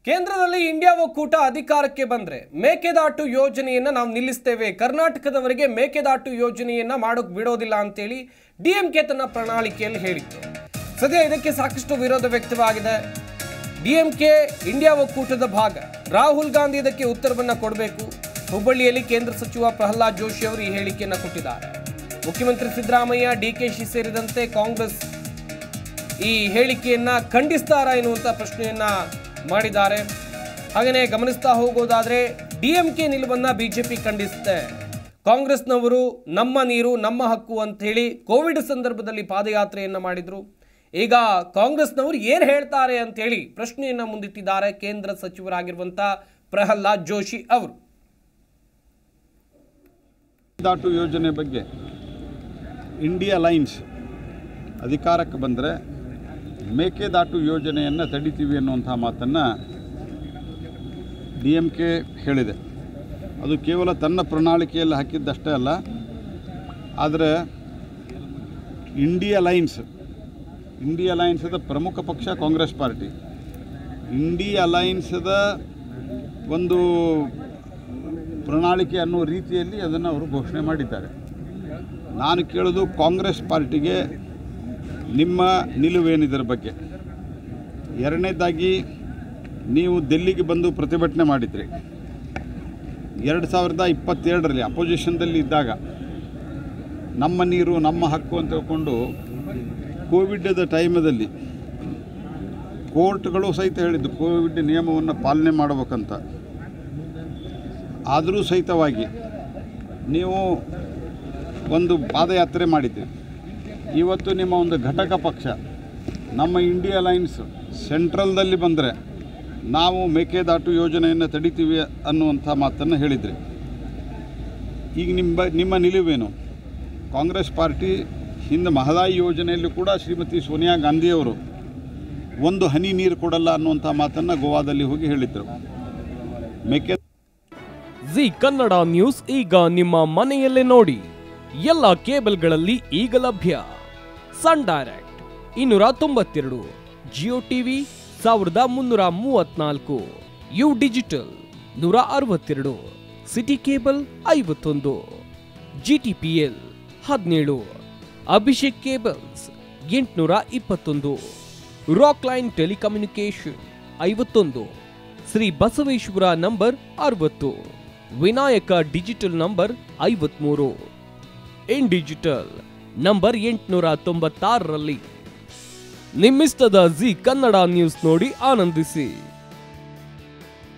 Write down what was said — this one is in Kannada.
ಕೇಂದ್ರದಲ್ಲಿ ಇಂಡಿಯಾ ಒಕ್ಕೂಟ ಅಧಿಕಾರಕ್ಕೆ ಬಂದ್ರೆ ಮೇಕೆದಾಟು ಯೋಜನೆಯನ್ನ ನಾವು ನಿಲ್ಲಿಸ್ತೇವೆ ಕರ್ನಾಟಕದವರಿಗೆ ಮೇಕೆದಾಟು ಯೋಜನೆಯನ್ನ ಮಾಡೋಕ್ ಬಿಡೋದಿಲ್ಲ ಅಂತೇಳಿ ಡಿಎಂಕೆ ತನ್ನ ಪ್ರಣಾಳಿಕೆಯಲ್ಲಿ ಹೇಳಿತ್ತು ಸದ್ಯ ಇದಕ್ಕೆ ಸಾಕಷ್ಟು ವಿರೋಧ ವ್ಯಕ್ತವಾಗಿದೆ ಡಿಎಂಕೆ ಇಂಡಿಯಾ ಒಕ್ಕೂಟದ ಭಾಗ ರಾಹುಲ್ ಗಾಂಧಿ ಇದಕ್ಕೆ ಉತ್ತರವನ್ನ ಕೊಡಬೇಕು ಹುಬ್ಬಳ್ಳಿಯಲ್ಲಿ ಕೇಂದ್ರ ಸಚಿವ ಪ್ರಹ್ಲಾದ್ ಜೋಶಿ ಅವರು ಈ ಹೇಳಿಕೆಯನ್ನ ಕೊಟ್ಟಿದ್ದಾರೆ ಮುಖ್ಯಮಂತ್ರಿ ಸಿದ್ದರಾಮಯ್ಯ ಡಿಕೆಶಿ ಸೇರಿದಂತೆ ಕಾಂಗ್ರೆಸ್ ಈ ಹೇಳಿಕೆಯನ್ನ ಖಂಡಿಸ್ತಾರಾ ಎನ್ನುವಂತ ಪ್ರಶ್ನೆಯನ್ನ ಮಾಡಿದ್ದಾರೆ ಹಾಗೆಯೇ ಗಮನಿಸ್ತಾ ಹೋಗೋದಾದ್ರೆ ಡಿಎಂಕೆ ನಿಲುವನ್ನ ಬಿಜೆಪಿ ಖಂಡಿಸುತ್ತೆ ಕಾಂಗ್ರೆಸ್ನವರು ನಮ್ಮ ನೀರು ನಮ್ಮ ಹಕ್ಕು ಅಂತ ಹೇಳಿ ಕೋವಿಡ್ ಸಂದರ್ಭದಲ್ಲಿ ಪಾದಯಾತ್ರೆಯನ್ನ ಮಾಡಿದ್ರು ಈಗ ಕಾಂಗ್ರೆಸ್ನವರು ಏನ್ ಹೇಳ್ತಾರೆ ಅಂತ ಹೇಳಿ ಪ್ರಶ್ನೆಯನ್ನ ಮುಂದಿಟ್ಟಿದ್ದಾರೆ ಕೇಂದ್ರ ಸಚಿವರಾಗಿರುವಂತ ಪ್ರಹ್ಲಾದ್ ಜೋಶಿ ಅವರು ದಾಟು ಯೋಜನೆ ಬಗ್ಗೆ ಇಂಡಿಯಾ ಲೈನ್ಸ್ ಅಧಿಕಾರಕ್ಕೆ ಬಂದರೆ ಮೇಕೆದಾಟು ಯೋಜನೆಯನ್ನು ತಡಿತೀವಿ ಅನ್ನುವಂಥ ಮಾತನ್ನು ಡಿ ಎಮ್ ಕೆ ಹೇಳಿದೆ ಅದು ಕೇವಲ ತನ್ನ ಪ್ರಣಾಳಿಕೆಯಲ್ಲಿ ಹಾಕಿದ್ದಷ್ಟೇ ಅಲ್ಲ ಆದರೆ ಇಂಡಿಯಾ ಲೈನ್ಸ್ ಇಂಡಿಯಾ ಅಲೈನ್ಸದ ಪ್ರಮುಖ ಪಕ್ಷ ಕಾಂಗ್ರೆಸ್ ಪಾರ್ಟಿ ಇಂಡಿಯಾ ಅಲೈನ್ಸದ ಒಂದು ಪ್ರಣಾಳಿಕೆ ಅನ್ನೋ ರೀತಿಯಲ್ಲಿ ಅದನ್ನು ಅವರು ಘೋಷಣೆ ಮಾಡಿದ್ದಾರೆ ನಾನು ಕೇಳೋದು ಕಾಂಗ್ರೆಸ್ ಪಾರ್ಟಿಗೆ ನಿಮ್ಮ ನಿಲುವೇನಿದರ ಬಗ್ಗೆ ಎರಡನೇದಾಗಿ ನೀವು ದಿಲ್ಲಿಗೆ ಬಂದು ಪ್ರತಿಭಟನೆ ಮಾಡಿದ್ರಿ ಎರಡು ಸಾವಿರದ ಇಪ್ಪತ್ತೆರಡರಲ್ಲಿ ಅಪೋಸಿಷನ್ದಲ್ಲಿ ಇದ್ದಾಗ ನಮ್ಮ ನೀರು ನಮ್ಮ ಹಕ್ಕು ಅಂತ ಹೇಳ್ಕೊಂಡು ಕೋವಿಡ್ದ ಟೈಮದಲ್ಲಿ ಕೋರ್ಟ್ಗಳು ಸಹಿತ ಹೇಳಿದ್ದು ಕೋವಿಡ್ ನಿಯಮವನ್ನು ಪಾಲನೆ ಮಾಡಬೇಕಂತ ಆದರೂ ಸಹಿತವಾಗಿ ನೀವು ಒಂದು ಪಾದಯಾತ್ರೆ ಮಾಡಿದ್ರಿ ಇವತ್ತು ನಿಮ್ಮ ಒಂದು ಘಟಕ ಪಕ್ಷ ನಮ್ಮ ಇಂಡಿಯಾ ಲೈನ್ಸ್ ಸೆಂಟ್ರಲ್ದಲ್ಲಿ ಬಂದರೆ ನಾವು ಮೇಕೆದಾಟು ಯೋಜನೆಯನ್ನು ತಡಿತೀವಿ ಅನ್ನುವಂಥ ಮಾತನ್ನು ಹೇಳಿದ್ರಿ ಈಗ ನಿಮ್ಮ ನಿಮ್ಮ ನಿಲುವೇನು ಕಾಂಗ್ರೆಸ್ ಪಾರ್ಟಿ ಹಿಂದೆ ಮಹದಾಯಿ ಯೋಜನೆಯಲ್ಲಿ ಕೂಡ ಶ್ರೀಮತಿ ಸೋನಿಯಾ ಗಾಂಧಿಯವರು ಒಂದು ಹನಿ ನೀರು ಕೊಡಲ್ಲ ಅನ್ನುವಂಥ ಮಾತನ್ನು ಗೋವಾದಲ್ಲಿ ಹೋಗಿ ಹೇಳಿದರು ಮೇಕೆ ಜಿ ಕನ್ನಡ ನ್ಯೂಸ್ ಈಗ ನಿಮ್ಮ ಮನೆಯಲ್ಲೇ ನೋಡಿ ಎಲ್ಲ ಕೇಬಲ್ಗಳಲ್ಲಿ ಈಗ ಲಭ್ಯ ಸನ್ ಡೈರೆಕ್ಟ್ ಇನ್ನೂರ ತೊಂಬತ್ತೆರಡು ಜಿಯೋ ಟಿವಿ ಸಾವಿರದ ಮುನ್ನೂರ ಮೂವತ್ನಾಲ್ಕು ಯು ಡಿಜಿಟಲ್ ನೂರ ಅರವತ್ತೆರಡು ಸಿಟಿ ಕೇಬಲ್ ಐವತ್ತೊಂದು ಜಿಟಿಪಿಎಲ್ ಹದಿನೇಳು ಅಭಿಷೇಕ್ ಕೇಬಲ್ಸ್ ಎಂಟುನೂರ ಇಪ್ಪತ್ತೊಂದು ರಾಕ್ ಲೈನ್ ಟೆಲಿಕಮ್ಯುನಿಕೇಶನ್ ಐವತ್ತೊಂದು ಶ್ರೀ ಬಸವೇಶ್ವರ ನಂಬರ್ ಅರವತ್ತು ವಿನಾಯಕ ಡಿಜಿಟಲ್ ನಂಬರ್ ಐವತ್ಮೂರು ಇನ್ ಡಿಜಿಟಲ್ ನಂಬರ್ ಎಂಟುನೂರ ತೊಂಬತ್ತಾರರಲ್ಲಿ ನಿಮ್ಮಿಸ್ತದ ಜಿ ಕನ್ನಡ ನ್ಯೂಸ್ ನೋಡಿ ಆನಂದಿಸಿ